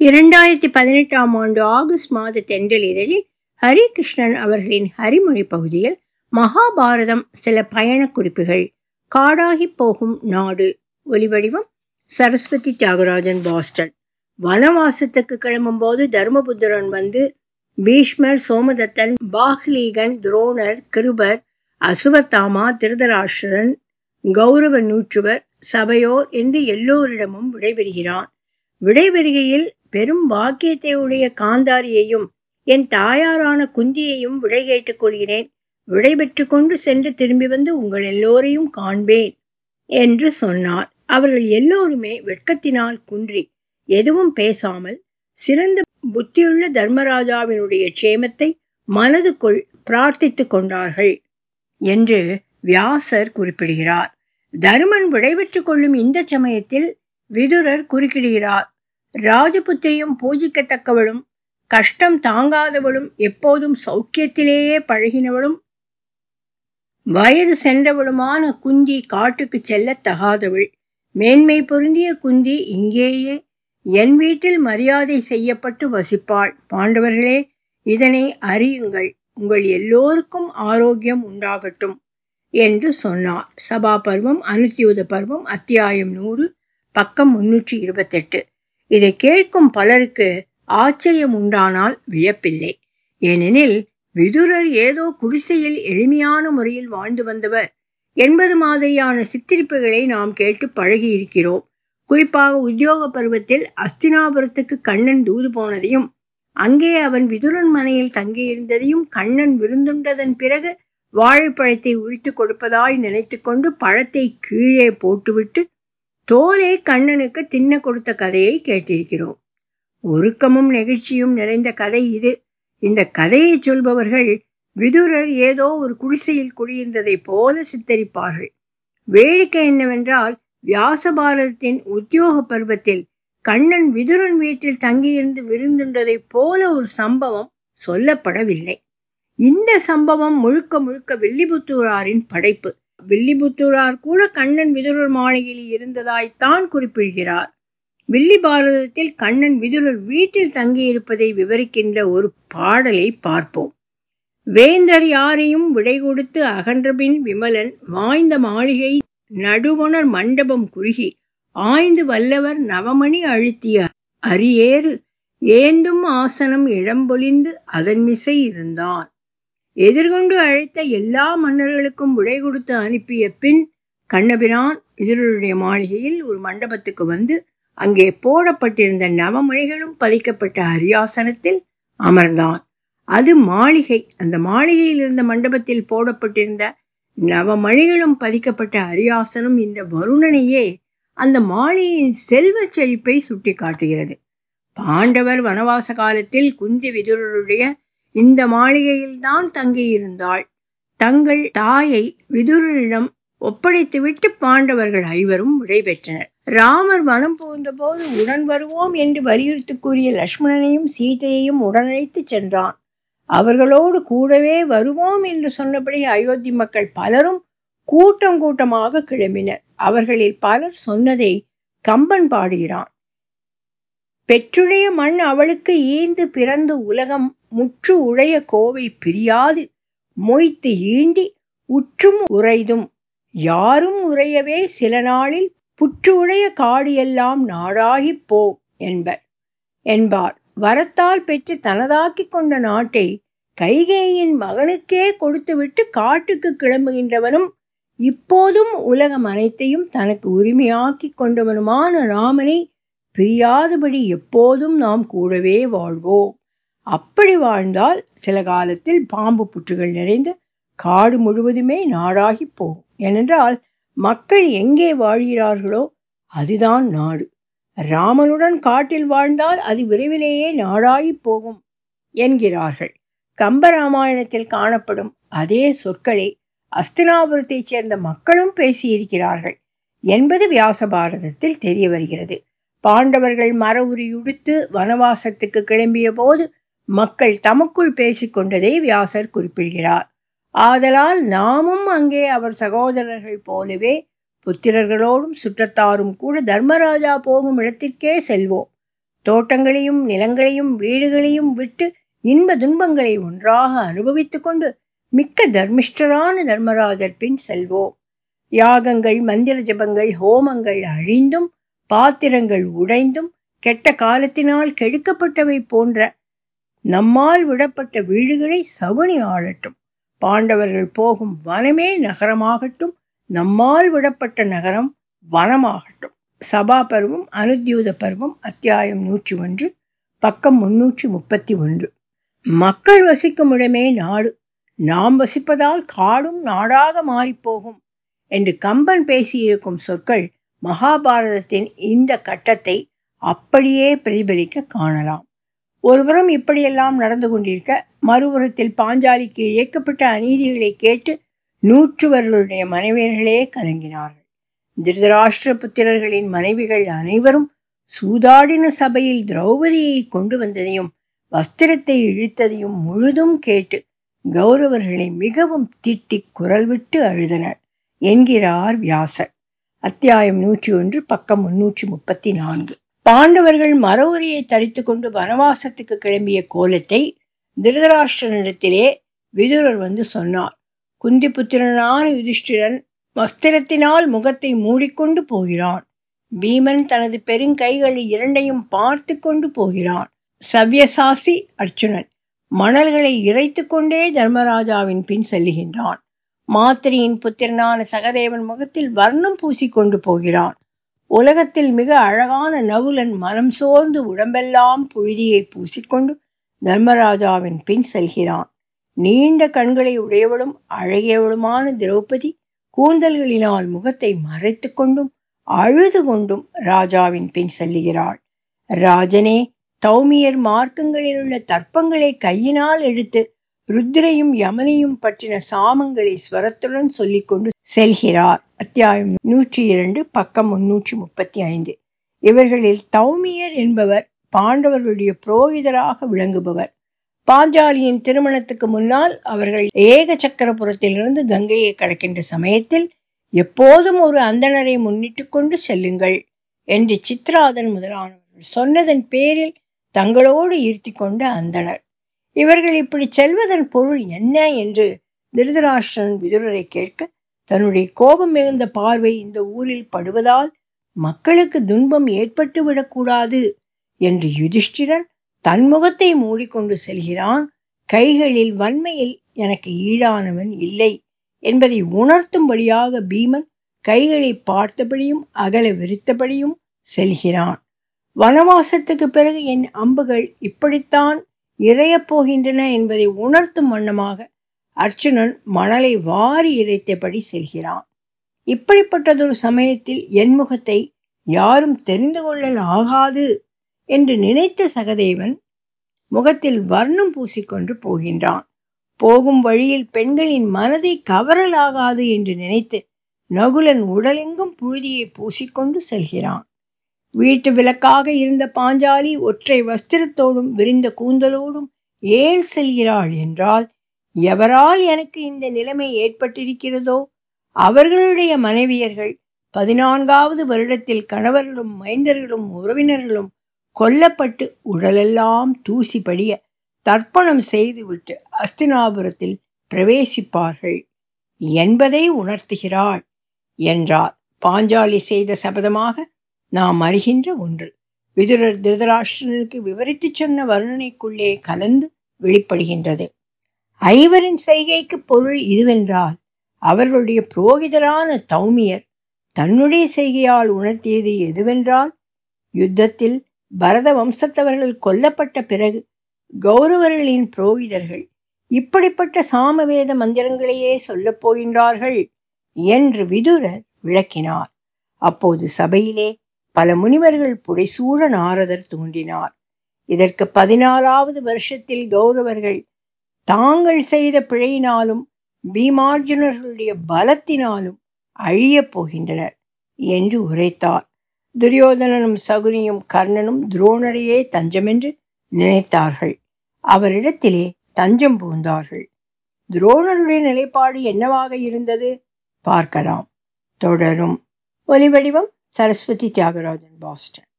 இரண்டாயிரத்தி பதினெட்டாம் ஆண்டு ஆகஸ்ட் மாத தென்றல் இதழில் ஹரிகிருஷ்ணன் அவர்களின் ஹரிமொழி பகுதியில் மகாபாரதம் சில பயண குறிப்புகள் காடாகி போகும் நாடு ஒலிவடிவம் சரஸ்வதி தியாகராஜன் பாஸ்டன் வனவாசத்துக்கு கிளம்பும் போது தர்மபுத்திரன் வந்து பீஷ்மர் சோமதத்தன் பாஹ்லீகன் துரோணர் கிருபர் அசுவத்தாமா திருதராஷ்டிரன் கௌரவ நூற்றுவர் சபையோர் என்று எல்லோரிடமும் விடைபெறுகிறான் விடைபெறுகையில் பெரும் பாக்கியத்தை உடைய காந்தாரியையும் என் தாயாரான குந்தியையும் விடை கேட்டுக் கொள்கிறேன் விடை பெற்று கொண்டு சென்று திரும்பி வந்து உங்கள் எல்லோரையும் காண்பேன் என்று சொன்னார் அவர்கள் எல்லோருமே வெட்கத்தினால் குன்றி எதுவும் பேசாமல் சிறந்த புத்தியுள்ள தர்மராஜாவினுடைய க்ஷேமத்தை மனதுக்குள் பிரார்த்தித்துக் கொண்டார்கள் என்று வியாசர் குறிப்பிடுகிறார் தருமன் விடைபெற்றுக் கொள்ளும் இந்த சமயத்தில் விதுரர் குறுக்கிடுகிறார் ராஜபுத்திரியும் பூஜிக்கத்தக்கவளும் கஷ்டம் தாங்காதவளும் எப்போதும் சௌக்கியத்திலேயே பழகினவளும் வயது சென்றவளுமான குந்தி காட்டுக்கு செல்லத் தகாதவள் மேன்மை பொருந்திய குந்தி இங்கேயே என் வீட்டில் மரியாதை செய்யப்பட்டு வசிப்பாள் பாண்டவர்களே இதனை அறியுங்கள் உங்கள் எல்லோருக்கும் ஆரோக்கியம் உண்டாகட்டும் என்று சொன்னார் சபா பருவம் அனுத்தியூத பருவம் அத்தியாயம் நூறு பக்கம் முன்னூற்றி இருபத்தெட்டு இதை கேட்கும் பலருக்கு ஆச்சரியம் உண்டானால் வியப்பில்லை ஏனெனில் விதுரர் ஏதோ குடிசையில் எளிமையான முறையில் வாழ்ந்து வந்தவர் என்பது மாதிரியான சித்தரிப்புகளை நாம் கேட்டு பழகி இருக்கிறோம் குறிப்பாக உத்தியோக பருவத்தில் அஸ்தினாபுரத்துக்கு கண்ணன் தூது போனதையும் அங்கே அவன் விதுரன் மனையில் தங்கியிருந்ததையும் கண்ணன் விருந்துண்டதன் பிறகு வாழைப்பழத்தை உரித்து கொடுப்பதாய் நினைத்து கொண்டு பழத்தை கீழே போட்டுவிட்டு தோலை கண்ணனுக்கு தின்ன கொடுத்த கதையை கேட்டிருக்கிறோம் ஒருக்கமும் நெகிழ்ச்சியும் நிறைந்த கதை இது இந்த கதையை சொல்பவர்கள் விதுரர் ஏதோ ஒரு குடிசையில் குடியிருந்ததை போல சித்தரிப்பார்கள் வேடிக்கை என்னவென்றால் வியாச பாரதத்தின் உத்தியோக பருவத்தில் கண்ணன் விதுரன் வீட்டில் தங்கியிருந்து விருந்துண்டதை போல ஒரு சம்பவம் சொல்லப்படவில்லை இந்த சம்பவம் முழுக்க முழுக்க வில்லிபுத்தூராரின் படைப்பு வில்லிபுத்தூரார் கூட கண்ணன் விதுரர் மாளிகையில் இருந்ததாய்த்தான் குறிப்பிடுகிறார் வில்லி பாரதத்தில் கண்ணன் விதுரர் வீட்டில் தங்கியிருப்பதை விவரிக்கின்ற ஒரு பாடலை பார்ப்போம் வேந்தர் யாரையும் விடை கொடுத்து அகன்றபின் விமலன் வாய்ந்த மாளிகை நடுவணர் மண்டபம் குறுகி ஆய்ந்து வல்லவர் நவமணி அழுத்திய அரியேறு ஏந்தும் ஆசனம் இளம்பொலிந்து அதன் மிசை இருந்தான் எதிர்கொண்டு அழைத்த எல்லா மன்னர்களுக்கும் விடை கொடுத்து அனுப்பிய பின் கண்ணபிரான் இதனுடைய மாளிகையில் ஒரு மண்டபத்துக்கு வந்து அங்கே போடப்பட்டிருந்த நவமணிகளும் பதிக்கப்பட்ட அரியாசனத்தில் அமர்ந்தான் அது மாளிகை அந்த மாளிகையில் இருந்த மண்டபத்தில் போடப்பட்டிருந்த நவமணிகளும் பதிக்கப்பட்ட அரியாசனம் இந்த வருணனையே அந்த மாளிகையின் செல்வ செழிப்பை சுட்டி காட்டுகிறது பாண்டவர் வனவாச காலத்தில் குந்தி விதுரருடைய இந்த மாளிகையில்தான் தங்கியிருந்தாள் தங்கள் தாயை விதுரரிடம் ஒப்படைத்துவிட்டு பாண்டவர்கள் ஐவரும் விடைபெற்றனர் ராமர் வனம் புகுந்த போது உடன் வருவோம் என்று வலியுறுத்தி கூறிய லட்சுமணனையும் சீதையையும் உடனழைத்து சென்றான் அவர்களோடு கூடவே வருவோம் என்று சொன்னபடி அயோத்தி மக்கள் பலரும் கூட்டம் கூட்டமாக கிளம்பினர் அவர்களில் பலர் சொன்னதை கம்பன் பாடுகிறான் பெற்றுடைய மண் அவளுக்கு ஈந்து பிறந்து உலகம் முற்று உடைய கோவை பிரியாது மொய்த்து ஈண்டி உற்றும் உறைதும் யாரும் உறையவே சில நாளில் புற்று உடைய காடு எல்லாம் நாடாகிப் போ என்பர் என்பார் வரத்தால் பெற்று தனதாக்கிக் கொண்ட நாட்டை கைகேயின் மகனுக்கே கொடுத்துவிட்டு காட்டுக்கு கிளம்புகின்றவனும் இப்போதும் உலகம் அனைத்தையும் தனக்கு உரிமையாக்கி கொண்டவனுமான ராமனை பிரியாதபடி எப்போதும் நாம் கூடவே வாழ்வோம் அப்படி வாழ்ந்தால் சில காலத்தில் பாம்பு புற்றுகள் நிறைந்த காடு முழுவதுமே நாடாகி போகும் ஏனென்றால் மக்கள் எங்கே வாழ்கிறார்களோ அதுதான் நாடு ராமனுடன் காட்டில் வாழ்ந்தால் அது விரைவிலேயே நாடாகி போகும் என்கிறார்கள் கம்பராமாயணத்தில் காணப்படும் அதே சொற்களை அஸ்தினாபுரத்தைச் சேர்ந்த மக்களும் பேசியிருக்கிறார்கள் என்பது வியாச பாரதத்தில் தெரிய வருகிறது பாண்டவர்கள் மர உரியுடுத்து வனவாசத்துக்கு கிளம்பிய போது மக்கள் தமக்குள் பேசிக்கொண்டதை வியாசர் குறிப்பிடுகிறார் ஆதலால் நாமும் அங்கே அவர் சகோதரர்கள் போலவே புத்திரர்களோடும் சுற்றத்தாரும் கூட தர்மராஜா போகும் இடத்திற்கே செல்வோம் தோட்டங்களையும் நிலங்களையும் வீடுகளையும் விட்டு இன்ப துன்பங்களை ஒன்றாக அனுபவித்துக் கொண்டு மிக்க தர்மிஷ்டரான தர்மராஜர் பின் செல்வோம் யாகங்கள் மந்திர ஜபங்கள் ஹோமங்கள் அழிந்தும் பாத்திரங்கள் உடைந்தும் கெட்ட காலத்தினால் கெடுக்கப்பட்டவை போன்ற நம்மால் விடப்பட்ட வீடுகளை சகுனி ஆளட்டும் பாண்டவர்கள் போகும் வனமே நகரமாகட்டும் நம்மால் விடப்பட்ட நகரம் வனமாகட்டும் சபா பருவம் அனுத்தியூத பருவம் அத்தியாயம் நூற்றி ஒன்று பக்கம் முன்னூற்றி முப்பத்தி ஒன்று மக்கள் வசிக்கும் இடமே நாடு நாம் வசிப்பதால் காடும் நாடாக மாறிப்போகும் என்று கம்பன் பேசியிருக்கும் சொற்கள் மகாபாரதத்தின் இந்த கட்டத்தை அப்படியே பிரதிபலிக்க காணலாம் ஒருபுறம் இப்படியெல்லாம் நடந்து கொண்டிருக்க மறுபுறத்தில் பாஞ்சாலிக்கு இழைக்கப்பட்ட அநீதிகளை கேட்டு நூற்றுவர்களுடைய மனைவியர்களே கலங்கினார்கள் திருதராஷ்டிர புத்திரர்களின் மனைவிகள் அனைவரும் சூதாடின சபையில் திரௌபதியை கொண்டு வந்ததையும் வஸ்திரத்தை இழுத்ததையும் முழுதும் கேட்டு கௌரவர்களை மிகவும் திட்டி குரல் விட்டு அழுதனர் என்கிறார் வியாசர் அத்தியாயம் நூற்றி ஒன்று பக்கம் முன்னூற்றி முப்பத்தி நான்கு பாண்டவர்கள் மர உரையை தரித்து கொண்டு வனவாசத்துக்கு கிளம்பிய கோலத்தை திருதராஷ்டிரனிடத்திலே விதுரர் வந்து சொன்னார் குந்தி புத்திரனான யுதிஷ்டிரன் வஸ்திரத்தினால் முகத்தை மூடிக்கொண்டு போகிறான் பீமன் தனது பெருங்கைகள் இரண்டையும் பார்த்து கொண்டு போகிறான் சவ்யசாசி அர்ச்சுனன் மணல்களை இறைத்து கொண்டே தர்மராஜாவின் பின் செல்லுகின்றான் மாத்திரியின் புத்திரனான சகதேவன் முகத்தில் வர்ணம் பூசிக்கொண்டு போகிறான் உலகத்தில் மிக அழகான நகுலன் மனம் சோர்ந்து உடம்பெல்லாம் புழுதியை பூசிக்கொண்டு தர்மராஜாவின் பின் செல்கிறான் நீண்ட கண்களை உடையவளும் அழகியவளுமான திரௌபதி கூந்தல்களினால் முகத்தை மறைத்து கொண்டும் அழுது கொண்டும் ராஜாவின் பின் செல்லுகிறாள் ராஜனே தௌமியர் மார்க்கங்களில் உள்ள தர்ப்பங்களை கையினால் எடுத்து ருத்ரையும் யமனையும் பற்றின சாமங்களை ஸ்வரத்துடன் சொல்லிக்கொண்டு செல்கிறார் அத்தியாயம் நூற்றி இரண்டு பக்கம் முன்னூற்றி முப்பத்தி ஐந்து இவர்களில் தௌமியர் என்பவர் பாண்டவர்களுடைய புரோகிதராக விளங்குபவர் பாஞ்சாலியின் திருமணத்துக்கு முன்னால் அவர்கள் ஏக சக்கரபுரத்திலிருந்து கங்கையை கடக்கின்ற சமயத்தில் எப்போதும் ஒரு அந்தணரை முன்னிட்டு கொண்டு செல்லுங்கள் என்று சித்ராதன் முதலானவர்கள் சொன்னதன் பேரில் தங்களோடு ஈர்த்தி கொண்ட அந்தணர் இவர்கள் இப்படி செல்வதன் பொருள் என்ன என்று திருதராஷ்டிரன் விதுரரை கேட்க தன்னுடைய கோபம் மிகுந்த பார்வை இந்த ஊரில் படுவதால் மக்களுக்கு துன்பம் ஏற்பட்டு விடக்கூடாது என்று யுதிஷ்டிரன் தன் முகத்தை மூடிக்கொண்டு செல்கிறான் கைகளில் வன்மையில் எனக்கு ஈடானவன் இல்லை என்பதை உணர்த்தும்படியாக பீமன் கைகளை பார்த்தபடியும் அகல விரித்தபடியும் செல்கிறான் வனவாசத்துக்கு பிறகு என் அம்புகள் இப்படித்தான் இறையப் போகின்றன என்பதை உணர்த்தும் வண்ணமாக அர்ச்சுனன் மணலை வாரி இறைத்தபடி செல்கிறான் இப்படிப்பட்டதொரு சமயத்தில் என் முகத்தை யாரும் தெரிந்து கொள்ளல் ஆகாது என்று நினைத்த சகதேவன் முகத்தில் வர்ணம் பூசிக்கொண்டு போகின்றான் போகும் வழியில் பெண்களின் மனதை கவரலாகாது என்று நினைத்து நகுலன் உடலெங்கும் புழுதியை பூசிக்கொண்டு செல்கிறான் வீட்டு விளக்காக இருந்த பாஞ்சாலி ஒற்றை வஸ்திரத்தோடும் விரிந்த கூந்தலோடும் ஏன் செல்கிறாள் என்றால் எவரால் எனக்கு இந்த நிலைமை ஏற்பட்டிருக்கிறதோ அவர்களுடைய மனைவியர்கள் பதினான்காவது வருடத்தில் கணவர்களும் மைந்தர்களும் உறவினர்களும் கொல்லப்பட்டு உடலெல்லாம் தூசி படிய தர்ப்பணம் செய்துவிட்டு அஸ்தினாபுரத்தில் பிரவேசிப்பார்கள் என்பதை உணர்த்துகிறாள் என்றார் பாஞ்சாலி செய்த சபதமாக நாம் அறிகின்ற ஒன்று விதுரர் திருதராஷ்டிரனுக்கு விவரித்து சொன்ன வர்ணனைக்குள்ளே கலந்து வெளிப்படுகின்றது ஐவரின் செய்கைக்கு பொருள் இதுவென்றால் அவர்களுடைய புரோகிதரான தௌமியர் தன்னுடைய செய்கையால் உணர்த்தியது எதுவென்றால் யுத்தத்தில் பரத வம்சத்தவர்கள் கொல்லப்பட்ட பிறகு கௌரவர்களின் புரோகிதர்கள் இப்படிப்பட்ட சாமவேத மந்திரங்களையே சொல்லப் போகின்றார்கள் என்று விதுரர் விளக்கினார் அப்போது சபையிலே பல முனிவர்கள் புடைசூழ நாரதர் தோன்றினார் இதற்கு பதினாலாவது வருஷத்தில் கௌரவர்கள் தாங்கள் செய்த பிழையினாலும் பீமார்ஜுனர்களுடைய பலத்தினாலும் அழியப் போகின்றனர் என்று உரைத்தார் துரியோதனனும் சகுனியும் கர்ணனும் துரோணரையே தஞ்சமென்று நினைத்தார்கள் அவரிடத்திலே தஞ்சம் புகுந்தார்கள் துரோணருடைய நிலைப்பாடு என்னவாக இருந்தது பார்க்கலாம் தொடரும் ஒலிவடிவம் சரஸ்வதி தியாகராஜன் பாஸ்டன்